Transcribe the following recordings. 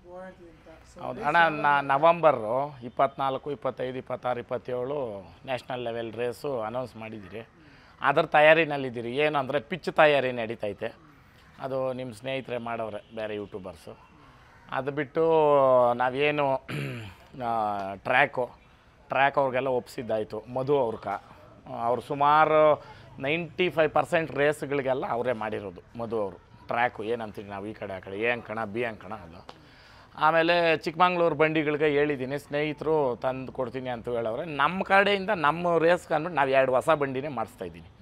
ಓಡಾಡ್ತೀವಿ ಅಂತ ಸೊ ಹೌದು ಅಣ್ಣ ನಾ ನವಂಬರು ಇಪ್ಪತ್ನಾಲ್ಕು ಇಪ್ಪತ್ತೈದು ಇಪ್ಪತ್ತಾರು ಇಪ್ಪತ್ತೇಳು ನ್ಯಾಷನಲ್ ಲೆವೆಲ್ ರೇಸು ಅನೌನ್ಸ್ ಮಾಡಿದ್ದೀರಿ ಅದರ ತಯಾರಿನಲ್ಲಿದ್ದೀರಿ ಏನು ಅಂದರೆ ಪಿಚ್ ತಯಾರಿ ನಡೀತೈತೆ ಅದು ನಿಮ್ಮ ಸ್ನೇಹಿತರೆ ಮಾಡವ್ರೆ ಬೇರೆ ಯೂಟ್ಯೂಬರ್ಸು ಅದು ಬಿಟ್ಟು ನಾವೇನು ಟ್ರ್ಯಾಕು ಟ್ರ್ಯಾಕ್ ಅವ್ರಿಗೆಲ್ಲ ಒಪ್ಸಿದ್ದಾಯಿತು ಮಧು ಅವ್ರಕ ಅವ್ರು ಸುಮಾರು ನೈಂಟಿ ಫೈವ್ ಪರ್ಸೆಂಟ್ ರೇಸ್ಗಳಿಗೆಲ್ಲ ಅವರೇ ಮಾಡಿರೋದು ಮಧು ಅವರು ಟ್ರ್ಯಾಕು ಏನಂತೀವಿ ನಾವು ಈ ಕಡೆ ಆ ಕಡೆ ಎ ಅಂಕಣ ಬಿ ಅಂಕಣ ಅದು ಆಮೇಲೆ ಚಿಕ್ಕಮಂಗ್ಳೂರು ಬಂಡಿಗಳಿಗೆ ಹೇಳಿದ್ದೀನಿ ಸ್ನೇಹಿತರು ತಂದು ಕೊಡ್ತೀನಿ ಅಂತ ಹೇಳವ್ರೆ ನಮ್ಮ ಕಡೆಯಿಂದ ನಮ್ಮ ರೇಸ್ಗೆ ಅಂದ್ಬಿಟ್ಟು ನಾವು ಎರಡು ಹೊಸ ಬಂಡಿನೇ ಮಾಡಿಸ್ತಾ ಇದ್ದೀನಿ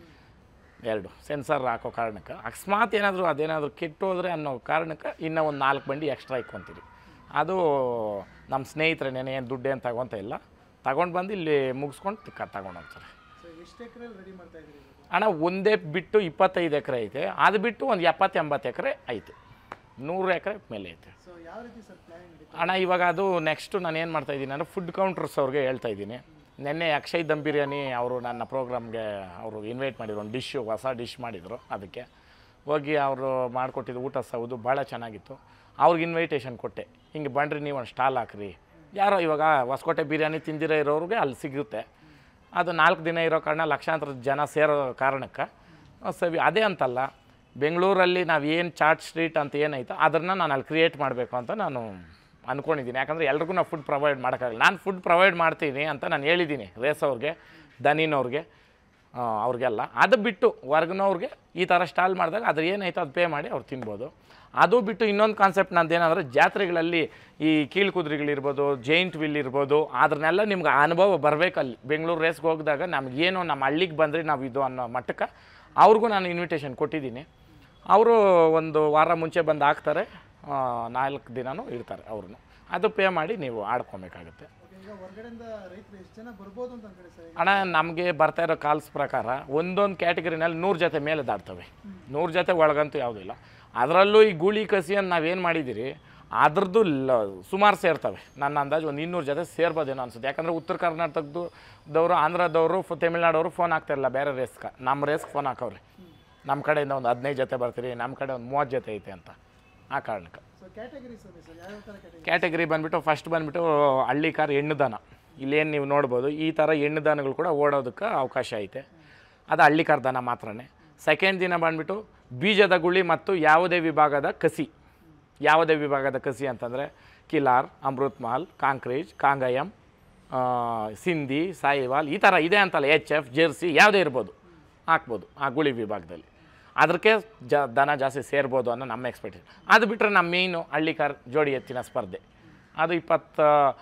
ಎರಡು ಸೆನ್ಸರ್ ಹಾಕೋ ಕಾರಣಕ್ಕೆ ಅಕಸ್ಮಾತ್ ಏನಾದರೂ ಅದೇನಾದರೂ ಕೆಟ್ಟೋದ್ರೆ ಅನ್ನೋ ಕಾರಣಕ್ಕೆ ಇನ್ನೂ ಒಂದು ನಾಲ್ಕು ಬಂಡಿ ಎಕ್ಸ್ಟ್ರಾ ಇಕ್ಕೊಂತೀರಿ ಅದು ನಮ್ಮ ಸ್ನೇಹಿತರೆ ನೆನೆ ಏನು ದುಡ್ಡು ಏನು ತಗೊತ ಇಲ್ಲ ತಗೊಂಡು ಬಂದು ಇಲ್ಲಿ ಮುಗಿಸ್ಕೊಂಡು ತಿಕ್ಕ ತಗೊಂಡು ಹೋಗ್ತಾರೆ ಸೊ ಎಷ್ಟು ಎಕರೆಯಲ್ಲಿ ರೆಡಿ ಮಾಡ್ತಾ ಇದ್ದೀರಿ ಇವಾಗ? ಹಣ ಒಂದೇ ಬಿಟ್ಟು ಇಪ್ಪತ್ತೈದು ಎಕರೆ ಐತೆ ಅದು ಬಿಟ್ಟು ಒಂದು ಎಪ್ಪತ್ತು ಎಂಬತ್ತು ಎಕರೆ ಐತೆ ನೂರು ಎಕರೆ ಮೇಲೆ ಐತೆ ಸೊ ಯಾವ ರೀತಿ ಸರ್ ಪ್ಲಾನ್ ನಡೀತಾ ಅಣ್ಣ ಇವಾಗ ಅದು ನೆಕ್ಸ್ಟು ನಾನು ಏನು ಮಾಡ್ತಾ ಇದ್ದೀನಿ ಅಂದರೆ ಫುಡ್ ಕೌಂಟರ್ಸ್ ಅವ್ರಿಗೆ ಹೇಳ್ತಾ ಇದ್ದೀನಿ ನಿನ್ನೆ ಅಕ್ಷಯ್ ದಮ್ ಬಿರಿಯಾನಿ ಅವರು ನನ್ನ ಪ್ರೋಗ್ರಾಮ್ಗೆ ಅವರು ಇನ್ವೈಟ್ ಮಾಡಿದ್ರು ಒಂದು ಡಿಶ್ಶು ಹೊಸ ಡಿಶ್ ಮಾಡಿದರು ಅದಕ್ಕೆ ಹೋಗಿ ಅವರು ಮಾಡಿಕೊಟ್ಟಿದ್ದು ಊಟ ಸೌದು ಭಾಳ ಚೆನ್ನಾಗಿತ್ತು ಅವ್ರಿಗೆ ಇನ್ವೈಟೇಷನ್ ಕೊಟ್ಟೆ ಹಿಂಗೆ ಬನ್ರಿ ನೀವು ಒಂದು ಸ್ಟಾಲ್ ಹಾಕ್ರಿ ಯಾರೋ ಇವಾಗ ಹೊಸಕೋಟೆ ಬಿರಿಯಾನಿ ತಿಂದಿರೋ ಇರೋರಿಗೆ ಅಲ್ಲಿ ಸಿಗುತ್ತೆ ಅದು ನಾಲ್ಕು ದಿನ ಇರೋ ಕಾರಣ ಲಕ್ಷಾಂತರ ಜನ ಸೇರೋ ಕಾರಣಕ್ಕೆ ಸವಿ ಅದೇ ಅಂತಲ್ಲ ಬೆಂಗಳೂರಲ್ಲಿ ನಾವು ಏನು ಚಾಟ್ ಸ್ಟ್ರೀಟ್ ಅಂತ ಏನೈತೋ ಅದನ್ನು ನಾನು ಅಲ್ಲಿ ಕ್ರಿಯೇಟ್ ಮಾಡಬೇಕು ಅಂತ ನಾನು ಅಂದ್ಕೊಂಡಿದ್ದೀನಿ ಯಾಕಂದರೆ ಎಲ್ರಿಗೂ ನಾವು ಫುಡ್ ಪ್ರೊವೈಡ್ ಮಾಡೋಕ್ಕಾಗಲ್ಲ ನಾನು ಫುಡ್ ಪ್ರೊವೈಡ್ ಮಾಡ್ತೀನಿ ಅಂತ ನಾನು ಹೇಳಿದ್ದೀನಿ ರೇಸ್ ಅವ್ರಿಗೆ ದನಿನವ್ರಿಗೆ ಆ, ಅವ್ರಿಗೆಲ್ಲ ಅದು ಬಿಟ್ಟು ಹೊರ್ಗಿನವ್ರಿಗೆ ಈ ಥರ ಸ್ಟಾಲ್ ಮಾಡಿದಾಗ ಅದ್ರ ಏನೈತೋ ಅದು ಪೇ ಮಾಡಿ ಅವ್ರು ತಿನ್ಬೋದು ಅದು ಬಿಟ್ಟು ಇನ್ನೊಂದು ಕಾನ್ಸೆಪ್ಟ್ ನಂದು ಏನಂದರೆ ಜಾತ್ರೆಗಳಲ್ಲಿ ಈ ಕೀಳ್ಕುದ್ರಿಗಳಿರ್ಬೋದು ಜೈಂಟ್ ವಿಲ್ ಇರ್ಬೋದು ಅದನ್ನೆಲ್ಲ ನಿಮ್ಗೆ ಅನುಭವ ಬರಬೇಕಲ್ಲಿ ಬೆಂಗಳೂರು ರೇಸ್ಗೆ ಹೋಗಿದಾಗ ನಮಗೇನು ನಮ್ಮ ಹಳ್ಳಿಗೆ ಬಂದರೆ ನಾವು ಇದು ಅನ್ನೋ ಮಟ್ಟಕ್ಕೆ ಅವ್ರಿಗೂ ನಾನು ಇನ್ವಿಟೇಷನ್ ಕೊಟ್ಟಿದ್ದೀನಿ ಅವರು ಒಂದು ವಾರ ಮುಂಚೆ ಬಂದು ಹಾಕ್ತಾರೆ ಆ, ನಾಲ್ಕು ದಿನನೂ ಇಡ್ತಾರೆ ಅವ್ರನ್ನು ಅದು ಪೇ ಮಾಡಿ ನೀವು ಆಡ್ಕೊಬೇಕಾಗುತ್ತೆ ಓಕೆ ಈಗ ಹೊರಗಡೆಯಿಂದ ರೈತರು ಎಷ್ಟು ಜನ ಬರ್ಬೋದು ಅಂತ ಅನ್ಕೊಳ್ಳಿ ಸರ್ ಈಗ ಅಣ್ಣ ನಮಗೆ ಬರ್ತಾ ಇರೋ ಕಾಲ್ಸ್ ಪ್ರಕಾರ ಒಂದೊಂದು ಕ್ಯಾಟಗರಿನಲ್ಲಿ ನೂರು ಜೊತೆ ಮೇಲೆ ದಾಟ್ತವೆ ನೂರು ಜೊತೆ ಒಳಗಂತೂ ಯಾವುದೂ ಇಲ್ಲ ಅದರಲ್ಲೂ ಈ ಗೂಳಿ ಕಸಿಯನ್ನು ನಾವೇನು ಮಾಡಿದ್ದೀರಿ ಅದ್ರದ್ದು ಲ ಸುಮಾರು ಸೇರ್ತವೆ ನನ್ನ ಅಂದಾಜು ಒಂದು ಇನ್ನೂರು ಜೊತೆ ಸೇರ್ಬೋದೇನೋ ಅನ್ಸುತ್ತೆ ಯಾಕಂದರೆ ಉತ್ತರ ಕರ್ನಾಟಕದ್ದು ದವರು ಆಂಧ್ರದವರು ಫು ತಮಿಳ್ನಾಡವರು ಫೋನ್ ಹಾಕ್ತಾಯಿರಲ್ಲ ಬೇರೆ ರೇಸ್ಗೆ ನಮ್ಮ ರೇಸ್ಗೆ ಫೋನ್ ಹಾಕವ್ರೆ ನಮ್ಮ ಕಡೆಯಿಂದ ಒಂದು ಹದಿನೈದು ಜೊತೆ ಬರ್ತೀರಿ ನಮ್ಮ ಕಡೆ ಒಂದು ಮೂವತ್ತು ಜೊತೆ ಐತೆ ಅಂತ ಆ ಕಾರಣಕ್ಕೆ ಸೊ ಕ್ಯಾಟಗರೀಸ್ ಅದೇ ಸರ್ ಯಾವ್ಯಾವ ಥರ ಕ್ಯಾಟಗರಿ ಕ್ಯಾಟಗರಿ ಬಂದುಬಿಟ್ಟು ಫಸ್ಟ್ ಬಂದುಬಿಟ್ಟು ಹಳ್ಳಿ ಕಾರ್ ಹೆಣ್ಣು ದನ ಇಲ್ಲೇನು ನೀವು ನೋಡ್ಬೋದು ಈ ಥರ ಹೆಣ್ಣು ದನಗಳು ಕೂಡ ಓಡೋದಕ್ಕೆ ಅವಕಾಶ ಐತೆ ಅದು ಹಳ್ಳಿ ಕಾರ್ ದನ ಮಾತ್ರನೇ ಸೆಕೆಂಡ್ ದಿನ ಬಂದುಬಿಟ್ಟು ಬೀಜದ ಗುಳಿ ಮತ್ತು ಯಾವುದೇ ವಿಭಾಗದ ಕಸಿ ಯಾವುದೇ ವಿಭಾಗದ ಕಸಿ ಅಂತಂದರೆ ಕಿಲಾರ್ ಅಮೃತ್ ಮಹಲ್ ಕಾಂಕ್ರೇಜ್ ಕಾಂಗಯಂ ಆ, ಸಿಂಧಿ ಸಾಯಿವಾಲ್ ಈ ಥರ ಇದೆ ಅಂತಲ್ಲ ಎಚ್ ಎಫ್ ಜೆರ್ಸಿ ಯಾವುದೇ ಇರ್ಬೋದು ಹಾಕ್ಬೋದು ಆ ಗುಳಿ ವಿಭಾಗದಲ್ಲಿ ಅದಕ್ಕೆ ಜ ದನ ಜಾಸ್ತಿ ಸೇರ್ಬೋದು ಅನ್ನೋ ನಮ್ಮ ಎಕ್ಸ್ಪೆಕ್ಟೇಷನ್ ಅದು ಬಿಟ್ಟರೆ ನಮ್ಮ ಮೇಯ್ನು ಹಳ್ಳಿಕಾರ್ ಜೋಡಿ ಎತ್ತಿನ ಸ್ಪರ್ಧೆ ಅದು ಇಪ್ಪತ್ತ